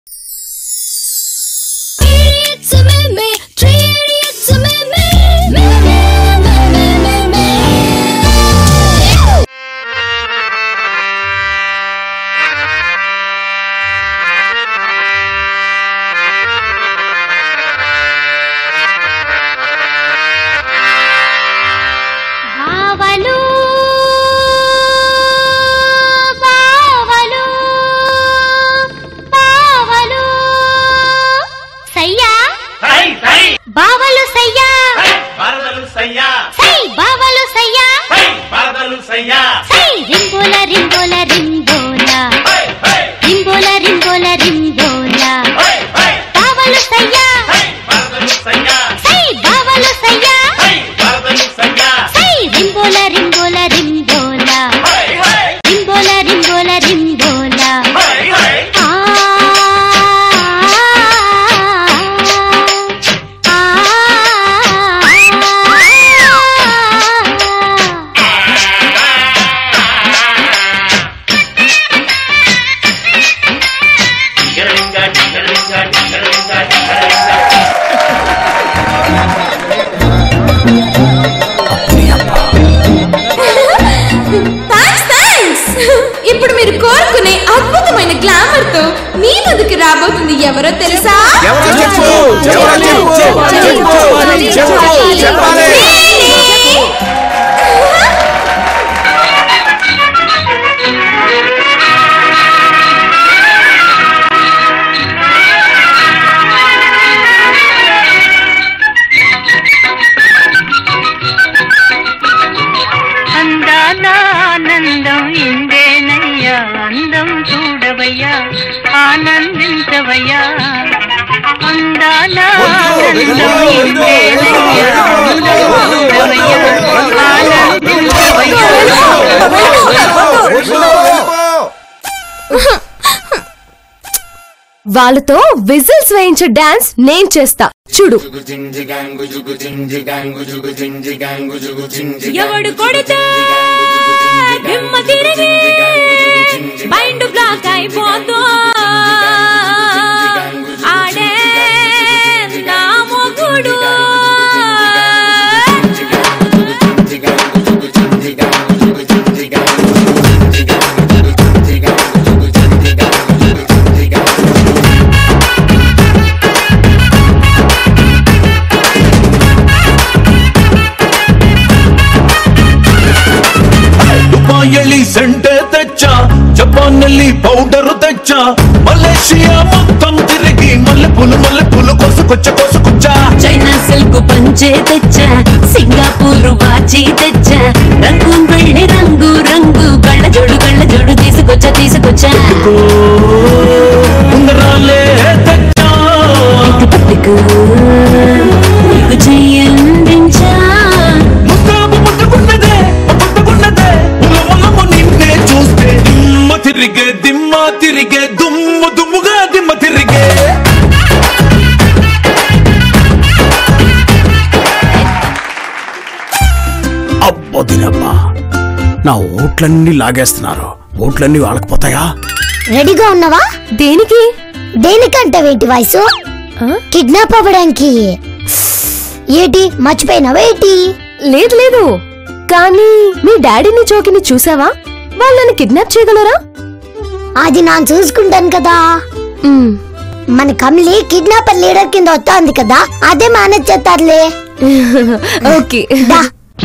It's a me, me, treaty, it's a me, me, me, me, me, me, me, me. బావలు బావలు బావలు సయ్యా సై సై బావలు సయ్యా సై వరదలు సయ్యా సై బావలు సయ్యా సై వరదలు సయ్యా సై రింబోల రింబోల రింబోల హై హై రింబోల రింబోల రింబోల హై హై బావలు సయ్యా సై వరదలు సయ్యా సై బావలు సయ్యా సై వరదలు సయ్యా సై రింబోల రింబోల రింబోల హై హై రింబోల రింబోల రింబోల హై హై ఆ టింగరింగా టింగరింగా టింగరింగా టింగరింగా థ్యాంక్స్ థ్యాంక్స్ ఇప్పుడు మీరు కోరుకునే అద్భుతమైన గ్లామర్ తో మీ ముందుకు రాబోతుంది ఎవరో తెలుసా ఎవరో చెప్పు ఎవరో చెప్పు చెప్పు చెప్పు చెప్పాలి నేనే. అందాల ఆనందం ఇందేనయ్యా అందం చూడవయ్యా ఆనందించవయ్యా అందాల ఆనందం ఇందేనయ్యా అందం చూడవయ్యా ఆనందించవయ్యా వాళ్ళతో విజిల్స్ వేయించే డాన్స్ నేను చేస్తా చూడు ఎవడు కొడితే దిమ్మ తిరిగి మైండ్ బ్లాక్ అయిపోతూ ఆడే నా మొగుడు ದುಬಾಯಲ್ಲಿ ಸೆಂಟೆ ತೆಚ್ಚ ಜಪಾನ್ನಲ್ಲಿ ಪೌಡರ್ ತೆಚ್ಚ ಮಲೇಷಿಯಾ మొత్తం తిరిగి మల్లెపూలు మల్లెపూలు కోసుకొచ్చ కోసుకొచ్చ చైనా సిల్క్ పంచే తెచ్చా సింగపూర్ వాచి తెచ్చా రంగు వెళ్ళి రంగు రంగు కళ్ళ జోడు కళ్ళ జోడు తీసుకొచ్చా తీసుకొచ్చా ఉంగరాలే తెచ్చా పట్టుకు నీకు చెయ్యందించా ముస్తాబు ముట్టుకున్నదే ముట్టుకున్నదే ఉలవలము నిన్నే చూస్తే దిమ్మ తిరిగే దిమ్మ తిరిగే దుమ్ము దుమ్ముగా దిమ్మ తిరిగే అబ్బొదినమ్మా నా ఓట్లన్నీ లాగేస్తున్నారు ఓట్లన్నీ వాళ్ళకి పోతాయా రెడీగా ఉన్నావా దేనికి దేనికంటే వేటి వయసు కిడ్నాప్ అవ్వడానికి ఏటి మర్చిపోయినావా ఏంటి లేదు లేదు కానీ మీ డాడీని చోకిని చూసావా వాళ్ళని కిడ్నాప్ చేయగలరా అది నేను చూసుకుంటాను కదా మ్, మన కమలి కిడ్నాపర్ లీడర్ కింద వస్తోంది కదా అదే మేనేజ్ చేస్తారులే ఓకే దా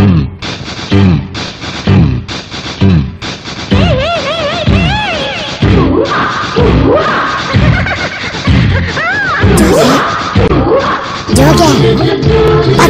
జోకే పద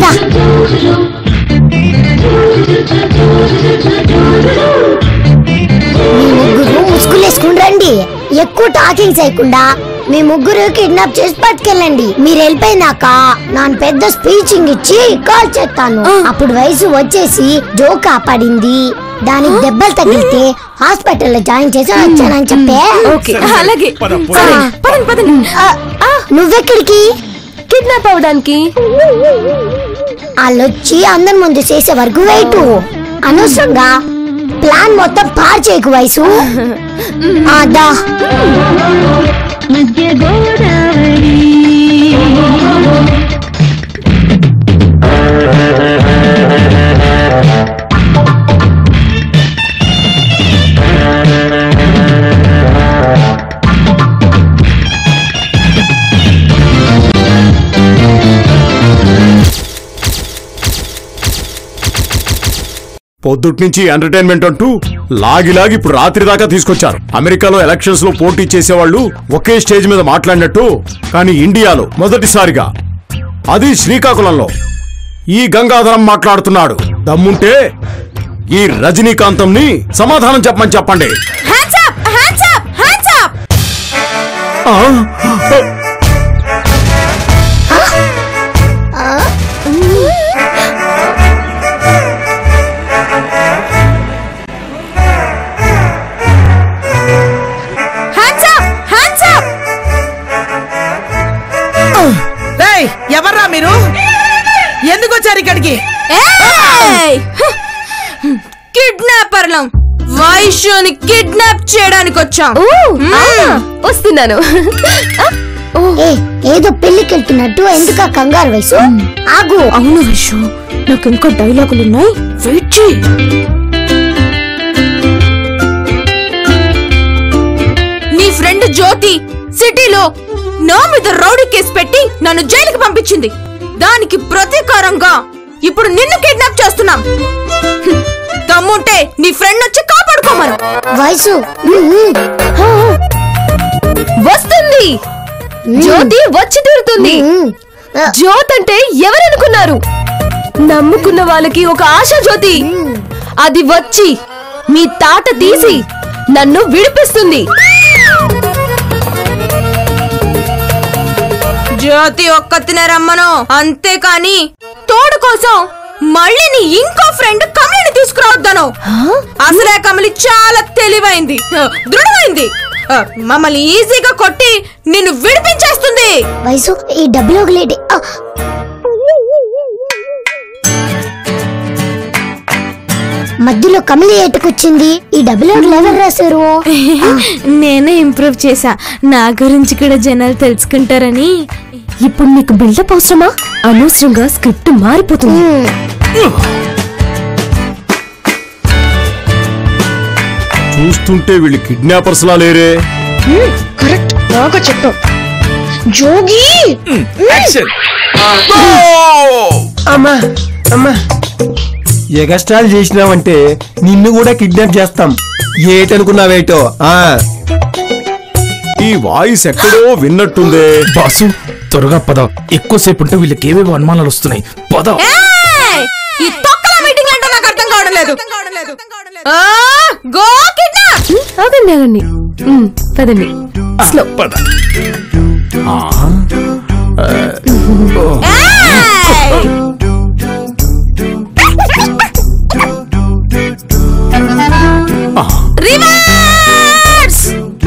మీ ముగ్గురు ముసుగులేసుకుని రండి ఎక్కువ టాకింగ్ చేయకుండా మీ ముగ్గురు కిడ్నాప్ చేసి పట్టుకెళ్ళండి మీరు వెళ్ళిపోయినాక నాన్న పెద్ద స్పీచింగ్ ఇచ్చి కాల్ చేస్తాను అప్పుడు వయసు వచ్చేసి జో కాపాడింది దానికి దెబ్బలు తగిలితే హాస్పిటల్లో జాయిన్ చేసి వచ్చానని చెప్పే ఓకే అలాగే పద, పద. సరే, పదండి పదండి ఆ, ఆ, నువ్వెక్కడికి కిడ్నాప్ అవడానికి వాళ్ళొచ్చి అందరి ముందు చేసే వరకు వెయిట్ అనవసరంగా ప్లాన్ మొత్తం పార్ చేయకు వయసు అదా మధ్య గోదావరి పొద్దుటి నుంచి ఎంటర్టైన్మెంట్ అంటూ లాగి లాగి ఇప్పుడు రాత్రి దాకా తీసుకొచ్చారు అమెరికాలో ఎలక్షన్స్ లో పోటీ చేసేవాళ్ళు ఒకే స్టేజ్ మీద మాట్లాడినట్టు కానీ ఇండియాలో మొదటిసారిగా అది శ్రీకాకుళంలో ఈ గంగాధరం మాట్లాడుతున్నాడు దమ్ముంటే ఈ రజనీకాంతంని సమాధానం చెప్పమని చెప్పండి hands up hands up hands up ఆ? హ్యాండ్స్ అప్ హ్యాండ్స్ అప్ రేయ్ ఎవర్రా మీరు ఎందుకు వచ్చారు ఇక్కడికి కిడ్నాపర్లం వైశ్యుని కిడ్నాప్ చేయడానికి వచ్చాం వస్తున్నాను ఏ ఏదో పెళ్లికి వెళ్తున్నట్టు ఎందుకు ఆ కంగారు వయసు ఆగు అవును వైశ్యు నాకు ఇంకా డైలాగులు ఉన్నాయి వెయిట్ చేయి నీ ఫ్రెండ్ జ్యోతి సిటీలో నా మీద రౌడీ కేసు పెట్టి నన్ను జైలుకి పంపించింది దానికి ప్రతీకారంగా ఇప్పుడు నిన్ను కిడ్నాప్ చేస్తున్నాం హ్మ్. దమ్ముంటే నీ ఫ్రెండ్ వచ్చి కాపాడుకోమను వయసు వస్తుంది జ్యోతి వచ్చి తీరుతుంది జ్యోత్ అంటే ఎవరనుకున్నారు నమ్ముకున్న వాళ్ళకి ఒక ఆశ జ్యోతి అది వచ్చి మీ తాట తీసి నన్ను విడిపిస్తుంది జ్యోతి ఒక్కతినే రమ్మను అంతేకాని తోడు కోసం మళ్ళీ నీ ఇంకో ఫ్రెండ్ కమలిని తీసుకురావద్దను అసలే కమలి చాలా తెలివైంది దృఢమైంది ఆ, మమ్మల్ని ఈజీగా కొట్టి నిన్ను విడిపించేస్తుంది వయసు ఈ డబ్బులు ఒకలేటి ఆ. మధ్యలో కమలి ఏటుకొచ్చింది ఈ డబ్బులు ఎవరు రాశారు నేనే ఇంప్రూవ్ చేశా నా గురించి కూడా జనాలు తెలుసుకుంటారని ఇప్పుడు నీకు బిల్డప్ అవసరమా అనవసరంగా స్క్రిప్ట్ మారిపోతుంది చూస్తుంటే వీళ్ళు కిడ్నాపర్స్ లా లేరే కరెక్ట్ బాగా చెప్పావు జోగి అమ్మా అమ్మా ఎగస్ట్రాల్ చేసినావంటే నిన్ను కూడా కిడ్నాప్ చేస్తాం ఏటనుకున్నావేటో ఆ ఈ వాయిస్ ఎక్కడో విన్నట్టుందే బాసు త్వరగా పద ఎక్కువసేపు ఉంటే వీళ్ళకి ఏవేవో అనుమానాలు వస్తున్నాయి పద ఏయ్! ఈ తొక్కల మీటింగ్ అంటే నాకు అర్థం కావడం లేదు ఆ, గో కిడ్నాప్ ఆగండి ఆగండి ఉమ్, పదండి స్లో పద ఏయ్! రివర్స్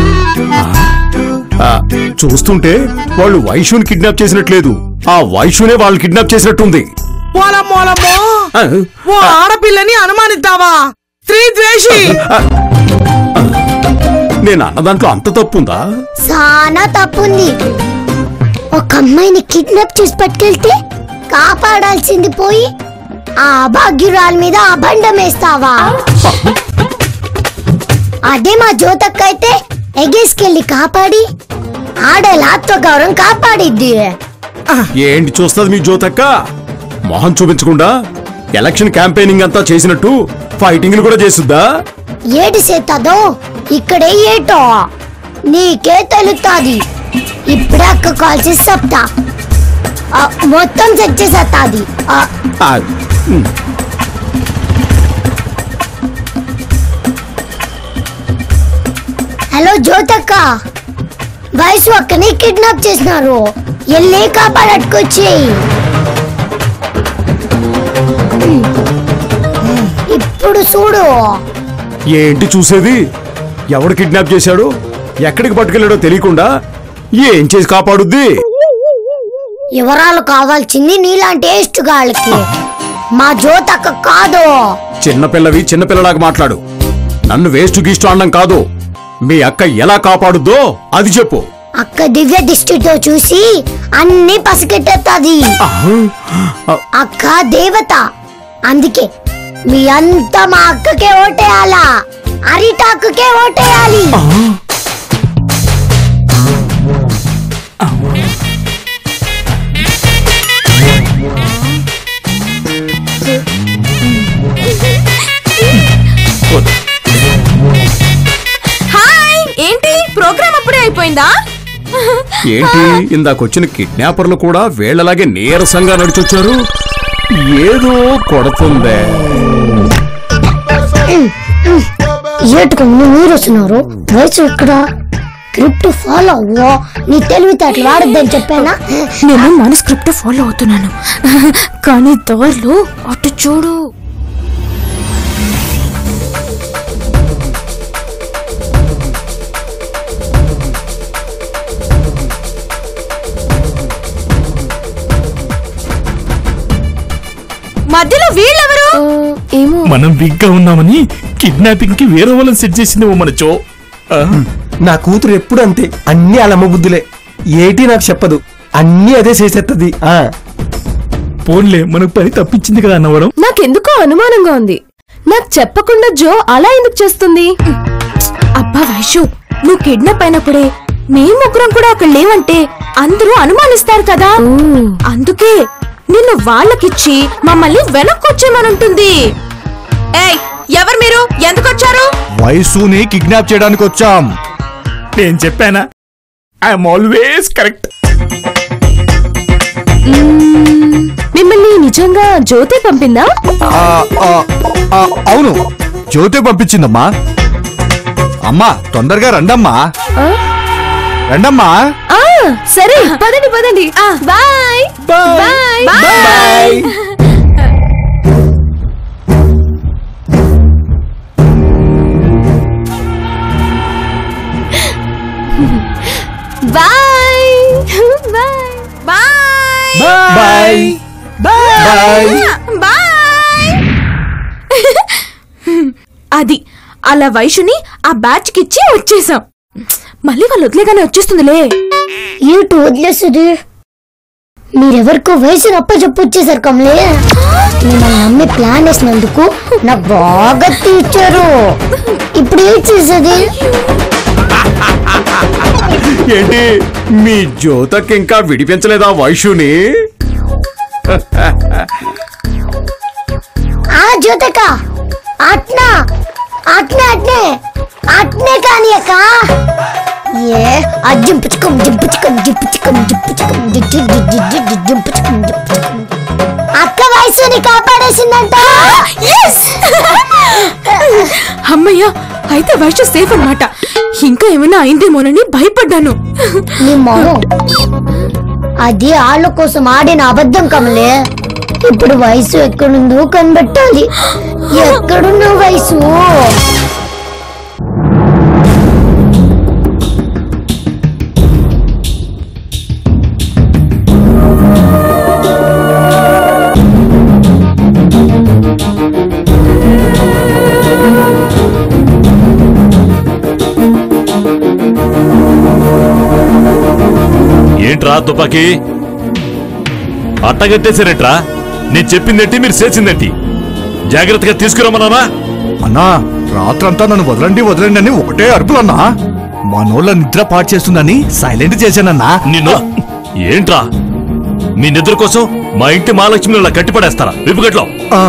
ఆ, చూస్తుంటే వాళ్ళు వైశ్యుని కిడ్నాప్ చేసినట్లేదు ఆ వైశ్యునే వాళ్ళు కిడ్నాప్ చేసినట్టుంది మూలమ్మోలమ్మో ఆ, ఓ ఆడపిల్లని అనుమానిద్దావా స్త్రీ ద్వేషి నేను అన్న దాంట్లో అంత తప్పుందా చాలా తప్పుంది ఒక అమ్మాయిని కిడ్నాప్ చేసి పట్టుకెళ్తే కాపాడాల్సింది పోయి ఆ అభాగ్యురాల మీద అబండం వేస్తావా అదే మా జ్యోతక్క అయితే ఎగేసుకెళ్ళి కాపాడి ఆడల ఆత్మగౌరవం కాపాడిద్ది ఏంటి చూస్తుంది మీ జ్యోతక్క మొహం చూపించకుండా ఎలక్షన్ క్యాంపెయినింగ్ అంతా చేసినట్టు ఫైటింగ్లు కూడా చేస్తుందా ఏటి చేస్తాదో ఇక్కడే ఏటో నీకే తెలుస్తాది ఇప్పుడే అక్క కాల్ చేసి చెప్తా ఆ, మొత్తం సెట్ చేసేస్తాది ఆ, ఆ, ఉమ్. హలో జ్యోతక్క వయసు అక్కని కిడ్నాప్ చేసినారు ఎల్లే కాపాడట్టుకొచ్చేయి ఇప్పుడు చూడు ఏంటి చూసేది ఎవడు కిడ్నాప్ చేశాడు ఎక్కడికి పట్టుకెళ్ళాడో తెలియకుండా ఏం చేసి కాపాడుద్ది వివరాలు కావాల్సింది నీలాంటి ఏస్ట్ గాళ్ళకి మా జ్యోతక్క కాదు చిన్నపిల్లవి చిన్నపిల్లలాగా మాట్లాడు నన్ను వేస్ట్ గీస్ట్ అనడం కాదు మీ అక్క ఎలా కాపాడుద్దో అది చెప్పు అక్క దివ్య దృష్టితో చూసి అన్ని పసిగట్టేస్తుంది అక్క దేవత అందుకే మీ అంతా మా అక్కకే ఓటేయాలా అరిటాకుకే ఓటేయాలి హాయ్ ఏంటి ప్రోగ్రామ్ అప్పుడే అయిపోయిందా ఏంటి ఇందాకొచ్చిన కిడ్నాపర్లు కూడా వేళ్లలాగే నీరసంగా నడిచొచ్చారు ఏదో కొడుతుందే ఏటుకు మీరు వస్తున్నారు వయసు ఇక్కడ స్క్రిప్ట్ ఫాలో అవ్వో నీ తెలివితేటలు వాడద్దని చెప్పానా నేను మన స్క్రిప్ట్ ఫాలో అవుతున్నాను కానీ దారిలో అటు చూడు మధ్యలో వీళ్ళెవరు ఏమో మనం వీక్ గా ఉన్నామని కిడ్నాపింగ్ కి వేరే వాళ్ళని సెట్ చేసిందేమో మన చో నా కూతురు ఎప్పుడు అంతే అన్ని అలమ్మ బుద్ధులే ఏటి నాకు చెప్పదు అన్ని అదే చేసేస్తుంది ఆ పోన్లే మనకు పని తప్పించింది కదా అన్నవరం నాకెందుకో అనుమానంగా ఉంది నాకు చెప్పకుండా జో అలా ఎందుకు చేస్తుంది అబ్బా వైషు నువ్వు కిడ్నాప్ అయినప్పుడే మేము ముగ్గురం కూడా అక్కడ లేవంటే అందరూ అనుమానిస్తారు కదా అందుకే నిన్ను వాళ్ళకిచ్చి మమ్మల్ని వెనక్కొచ్చేమనుంటుంది ఏయ్ ఎవరు మీరు ఎందుకు వచ్చారు వయసుని కిడ్నాప్ చేయడానికి వచ్చాం నేను చెప్పానా ఐఎమ్ ఆల్వేస్ కరెక్ట్ మిమ్మల్ని నిజంగా జ్యోతి పంపిందా ఆ, ఆ, ఆ, అవును జ్యోతి పంపించిందమ్మా అమ్మా తొందరగా రండమ్మా రండమ్మా ఆ సరే పదండి పదండి bye bye bye bye bye bye bye bye అది అలా వైషుని ఆ బ్యాచ్ కిచ్చి వచ్చేసాం మళ్ళీ వాళ్ళు వదిలేగానే వచ్చేస్తుందిలే ఏటు వదిలేస్తుంది మీరెవరికో వయసు అప్ప చెప్పు వచ్చేసారు కమలే మిమ్మల్ని నమ్మి ప్లాన్ వేసినందుకు నాకు బాగా తీర్చారు ఇప్పుడు ఏం చేసేది ఏంటి మీ జ్యోతకి ఇంకా విడిపించలేదా వైషుని ఆ జ్యోతక అట్నా అట్నే అట్నే అట్నే కానీ అక్క ఏ ఆ జింపుచుకం జింపుచుకం జింపుచుకం జింపుచుకం జిజ్జి జిజ్జి జిజ్జి జింపుచుకం జింపుచుకం అక్క వయసుని కాపాడేసిందంట అమ్మయ్యా అయితే వైషు సేఫ్ అన్నమాట ఇంకా ఏమైనా అయిందేమోనని భయపడ్డాను నీ మొహం అది వాళ్ళ కోసం ఆడిన అబద్ధం కమలే ఇప్పుడు వయసు ఎక్కడుందో కనిపెట్టాలి ఎక్కడున్న వయసు ఏంట్రా తుపాకీ అట్టగట్టేశారేట్రా నేను చెప్పిందేంటి మీరు చేసిందేంటి జాగ్రత్తగా తీసుకురమ్మన్నానా అన్నా రాత్రంతా నన్ను వదలండి వదలండి అని ఒకటే అరుపులన్నా మనోళ్ళ నిద్ర పాటు చేస్తుందని సైలెంట్ చేశానన్నా నిన్ను ఏంట్రా మీ నిద్ర కోసం మా ఇంటి మహాలక్ష్మిని ఇలా కట్టిపడేస్తారా విపుగట్లో ఆ,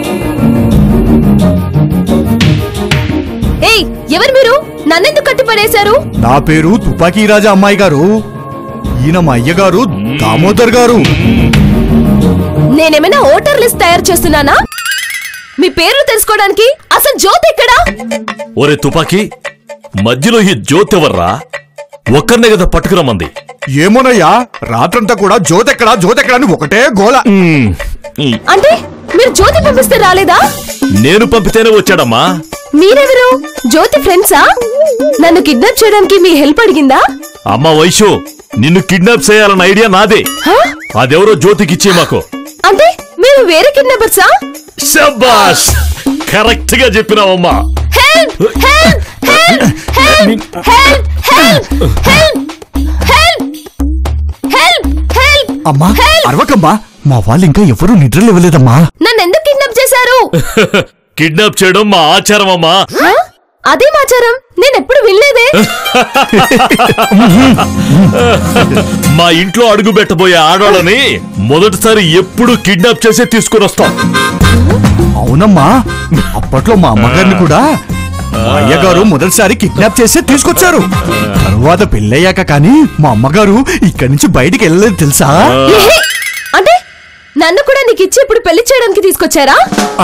ఏయ్ ఎవరు మీరు నన్నెందుకు కట్టిపడేశారు నా పేరు తుపాకీ రాజా అమ్మాయి గారు ఈయన మా అయ్యగారు దామోదర్ గారు నేనేమైనా ఓటర్ లిస్ట్ తయారు చేస్తున్నానా మీ పేర్లు తెలుసుకోవడానికి అసలు జ్యోతి ఎక్కడా ఒరే తుపాకీ మధ్యలో ఈ జ్యోతి ఎవర్రా ఒక్కరినే కదా పట్టుకురమ్మంది ఏమోనయ్యా రాత్రంతా కూడా జ్యోతెక్కడా జ్యోతెక్కడా అని ఒకటే గోల ఉమ్, ఉమ్, అంటే మీరు జ్యోతి పంపిస్తే రాలేదా నేను పంపితేనే వచ్చాడమ్మా మీరెవరు జ్యోతి ఫ్రెండ్సా నన్ను కిడ్నాప్ చేయడానికి మీ హెల్ప్ అడిగిందా అమ్మ వైషు నిన్ను కిడ్నాప్ చేయాలన్న ఐడియా నాదే హా? అదెవరో జ్యోతికిచ్చే మాకు అంటే మీరు వేరే కిడ్నాపర్సా శబాష్ కరెక్ట్ గా చెప్పినావమ్మా help help help help help help help help help help అమ్మా అరవకమ్మా మా వాళ్ళు ఇంకా ఎవరూ నిద్రలు ఇవ్వలేదమ్మా నన్ను ఎందుకు కిడ్నాప్ చేశారు కిడ్నాప్ చేయడం మా ఆచారం అమ్మా హ? అదేం ఆచారం నేను ఎప్పుడు వినలేదే మా ఇంట్లో అడుగు పెట్టబోయే ఆడవాళ్ళని మొదటిసారి ఎప్పుడు కిడ్నాప్ చేసే తీసుకుని వస్తాం అవునమ్మా అప్పట్లో మా అమ్మగారిని కూడా మా అయ్యగారు మొదటిసారి కిడ్నాప్ చేసి తీసుకొచ్చారు తరువాత పెళ్ళయ్యాక కానీ మా అమ్మగారు ఇక్కడి నుంచి బయటికి వెళ్ళలేదు తెలుసా ఏహే! అంటే నన్ను కూడా నీకు ఇచ్చి ఇప్పుడు పెళ్లి చేయడానికి తీసుకొచ్చారా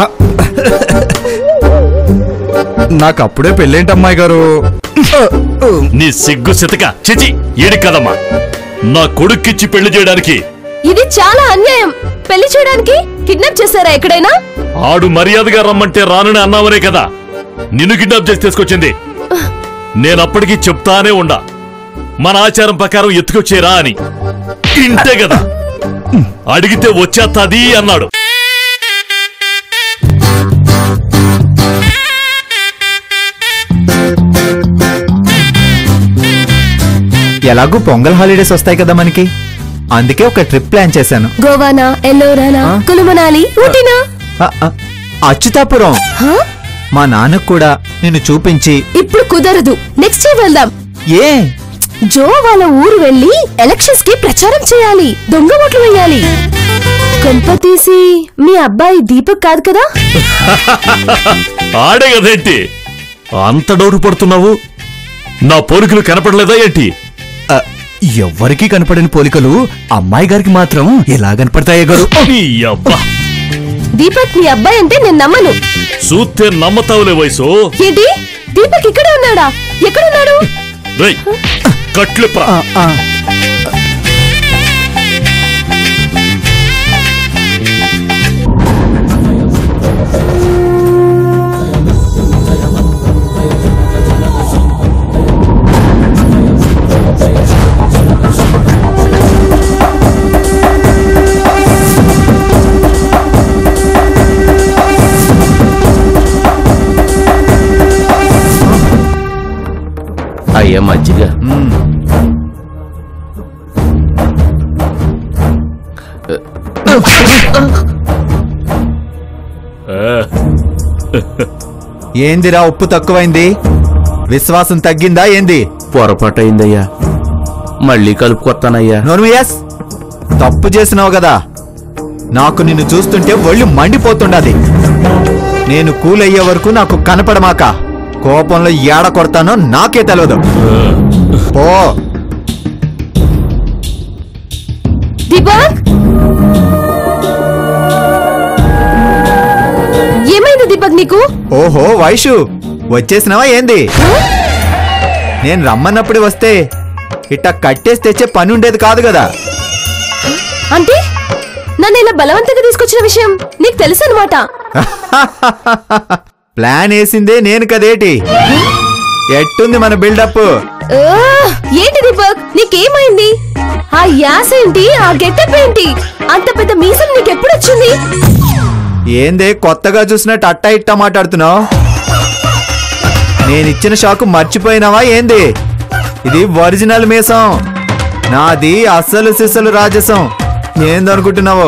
నాకు అప్పుడే పెళ్ళేంటమ్మాయి గారు నీ సిగ్గు సితక చిచి ఏడి కదమ్మా నా కొడుక్కిచ్చి పెళ్లి చేయడానికి ఇది చాలా అన్యాయం పెళ్లి చేయడానికి కిడ్నాప్ చేశారా ఎక్కడైనా ఆడు మర్యాదగా రమ్మంటే రానని అన్నావనే కదా నిన్ను కిడ్నాప్ చేసి తీసుకొచ్చింది నేనప్పటికీ చెప్తానే ఉండా మన ఆచారం ప్రకారం ఎత్తుకొచ్చేరా అని ఇంతే కదా అడిగితే వచ్చేస్తాది అన్నాడు ఎలాగూ పొంగల్ హాలిడేస్ వస్తాయి కదా మనకి అందుకే ఒక ట్రిప్ ప్లాన్ చేశాను గోవానా ఎల్లోరానా కులుమనాలి ఊటీనా ఆ, ఆ, అచ్యుతాపురం మా నాన్నకు కూడా నిన్ను చూపించి ఇప్పుడు కుదరదు నెక్స్ట్ ఇయర్ వెళ్దాం ఏ జో వాళ్ళ ఊరు వెళ్ళి ఎలక్షన్స్ కి ప్రచారం చేయాలి దొంగ ఓట్లు వేయాలి కొంప తీసి మీ అబ్బాయి దీపక్ కాదు కదా ఆడే కదేంటి అంత డౌట్ పడుతున్నావు నా పోలికలు కనపడలేదా ఏంటి ఆ, ఎవ్వరికీ కనపడని పోలికలు అమ్మాయి గారికి మాత్రం ఎలా కనపడతాయే గారు ఈ అబ్బా దీపక్ మీ అబ్బాయి అంటే నేను నమ్మను చూస్తే నమ్మతావులే వయసు ఏంటి దీపక్ ఇక్కడే ఉన్నాడా ఎక్కడున్నాడు రేయ్ కట్లు ప్రా అయ్యా మజ్జిగ ఏందిరా ఉప్పు తక్కువైంది విశ్వాసం తగ్గిందా ఏంది పొరపాటైందయ్యా మళ్ళీ కలుపుకొస్తానయ్యా నోర్మియాస్ తప్పు చేసినావు కదా నాకు నిన్ను చూస్తుంటే ఒళ్ళు మండిపోతుండది నేను కూల్ అయ్యే వరకు నాకు కనపడమాక కోపంలో ఏడ కొడతానో నాకే తెలియదు ఓ దీపక్ ఏమైంది దీపక్ నీకు ఓహో వైషు వచ్చేసినావా ఏంది నేను రమ్మన్నప్పుడే వస్తే ఇట్ట కట్టేసి తెచ్చే పని ఉండేది కాదు కదా అంటే నన్ను ఇలా బలవంతంగా తీసుకొచ్చిన విషయం నీకు తెలుసు అనమాట ప్లాన్ వేసిందే నేను కదేటి ఎట్టుంది మన బిల్డప్ ఏంటి దీపక్ నీకేమైంది ఆ యాస ఏంటి ఆ గెటప్ ఏంటి అంత పెద్ద మీసం నీకెప్పుడు వచ్చింది ఏందే కొత్తగా చూసినట్టు అట్టా ఇట్టా మాట్లాడుతున్నావు నేనిచ్చిన షాకు మర్చిపోయినావా ఏంది ఇది ఒరిజినల్ మీసం నాది అస్సలు సిస్సలు రాజసం ఏందనుకుంటున్నావు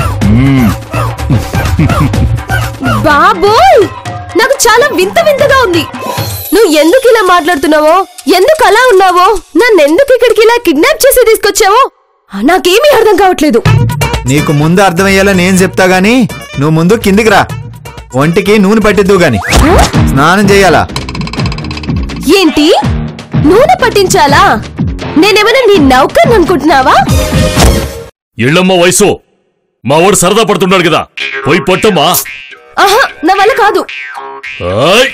బాబోయ్ నాకు చాలా వింత వింతగా ఉంది నువ్వు ఎందుకు ఇలా మాట్లాడుతున్నావో ఎందుకు అలా ఉన్నావో నన్ను ఎందుకు ఇక్కడికి ఇలా కిడ్నాప్ చేసి తీసుకొచ్చావో నాకేమీ అర్థం కావట్లేదు నీకు ముందు అర్థమయ్యేలా నేను చెప్తా గాని నువ్వు ముందు కిందికి రా ఒంటికి నూనె పట్టిద్దు గాని స్నానం చేయాలా ఏంటి నూనె పట్టించాలా నేనేమైనా నీ నౌకర్ని అనుకుంటున్నావా ఇళ్ళమ్మ వయసు మా వాడు సరదా పడుతున్నాడు కదా పోయి పొట్టమ్మా ఆహా నా వల్ల కాదు ఆయ్!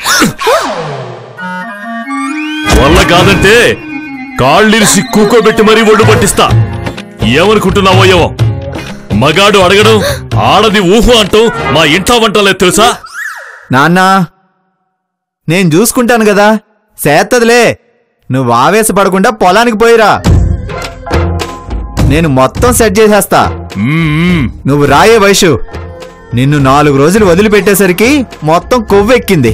వల్ల కాదంటే కాళ్ళిరిసి కూకోబెట్టి మరీ ఒళ్ళు పట్టిస్తా ఏమనుకుంటున్నావో ఏమో మగాడు అడగడం ఆడది ఊహు అంటూ మా ఇంట్లో వంటలే తెలుసా నాన్నా నేను చూసుకుంటాను కదా సేత్తదిలే నువ్వు ఆవేశపడకుండా పొలానికి పోయిరా నేను మొత్తం సెట్ చేసేస్తా నువ్వు రాయే వయసు నిన్ను నాలుగు రోజులు వదిలిపెట్టేసరికి మొత్తం కొవ్వెక్కింది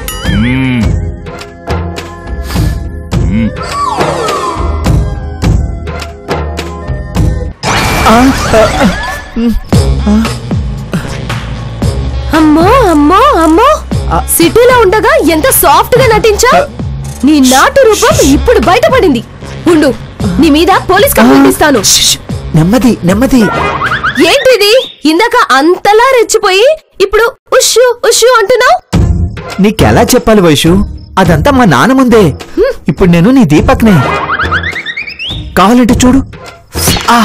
అమ్మో అమ్మో అమ్మో సిటీలో ఉండగా ఎంత సాఫ్ట్ గా నటించా నీ నాటు రూపం ఇప్పుడు బయటపడింది ఉండు నీ మీద పోలీస్ కంప్లైంట్ ఇస్తాను నెమ్మది నెమ్మది ఏంటిది ఇందాక అంతలా రెచ్చిపోయి ఇప్పుడు ఉష్యు ఉష్యు అంటున్నావు నీకెలా చెప్పాలి వైషు అదంతా మా నాన్న ముందే ఇప్పుడు నేను నీ దీపక్నే కావాలంటే చూడు ఆ.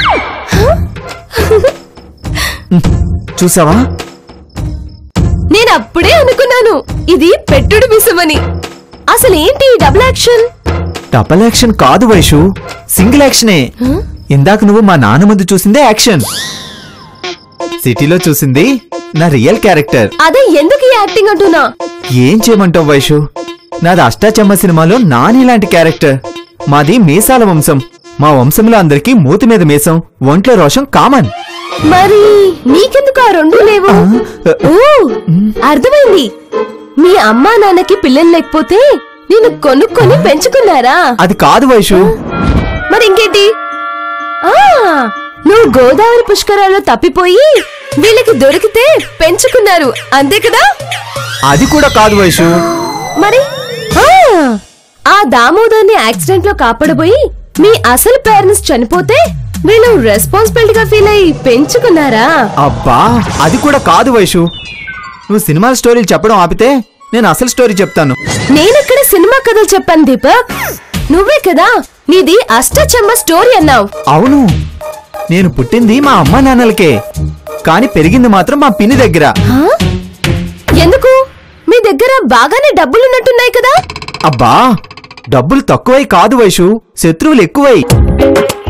చూసావా నేను అప్పుడే అనుకున్నాను ఇది పెట్టుడు విషమని అసలు ఏంటి ఈ డబుల్ యాక్షన్ డబల్ యాక్షన్ కాదు వైషు సింగిల్ యాక్షనే ఇందాక నువ్వు మా నాన్న ముందు చూసిందే యాక్షన్ సిటీలో చూసింది నా రియల్ క్యారెక్టర్ అదే ఎందుకు ఈ యాక్టింగ్ అంటున్నా ఏం చేయమంటావు వైషు నాది అష్టాచమ్మ సినిమాలో నాని లాంటి క్యారెక్టర్ మాది మీసాల వంశం మా వంశంలో అందరికీ మూతి మీద మీసం ఒంట్లో రోషం కామన్ మరి నీకెందుకు ఆ రెండు లేవు ఓ అర్థమైంది మీ అమ్మా నాన్నకి పిల్లలు లేకపోతే నేను కొనుక్కొని పెంచుకున్నారా అది కాదు వైషు మరి ఇంకేంటి ఆ నువ్వు గోదావరి పుష్కరాల్లో తప్పిపోయి వీళ్ళకి దొరికితే పెంచుకున్నారు అంతే కదా అది కూడా కాదు వైషు మరి ఆ, ఆ దామోదర్ని యాక్సిడెంట్ లో కాపాడబోయి మీ అసలు పేరెంట్స్ చనిపోతే వీళ్ళు రెస్పాన్సిబిలిటీగా ఫీల్ అయ్యి పెంచుకున్నారా అబ్బా అది కూడా కాదు వైషు నువ్వు సినిమాల స్టోరీలు చెప్పడం ఆపితే నేను అసలు స్టోరీ చెప్తాను నేనెక్కడ సినిమా కథలు చెప్పాను దీపక్ నువ్వే కదా నీది అష్టచమ్మ స్టోరీ అన్నావు అవును నేను పుట్టింది మా అమ్మా నాన్నలకే కానీ పెరిగింది మాత్రం మా పిన్ని దగ్గర ఎందుకు మీ దగ్గర బాగానే డబ్బులున్నట్టున్నాయి కదా అబ్బా డబ్బులు తక్కువై కాదు వైషు శత్రువులు ఎక్కువై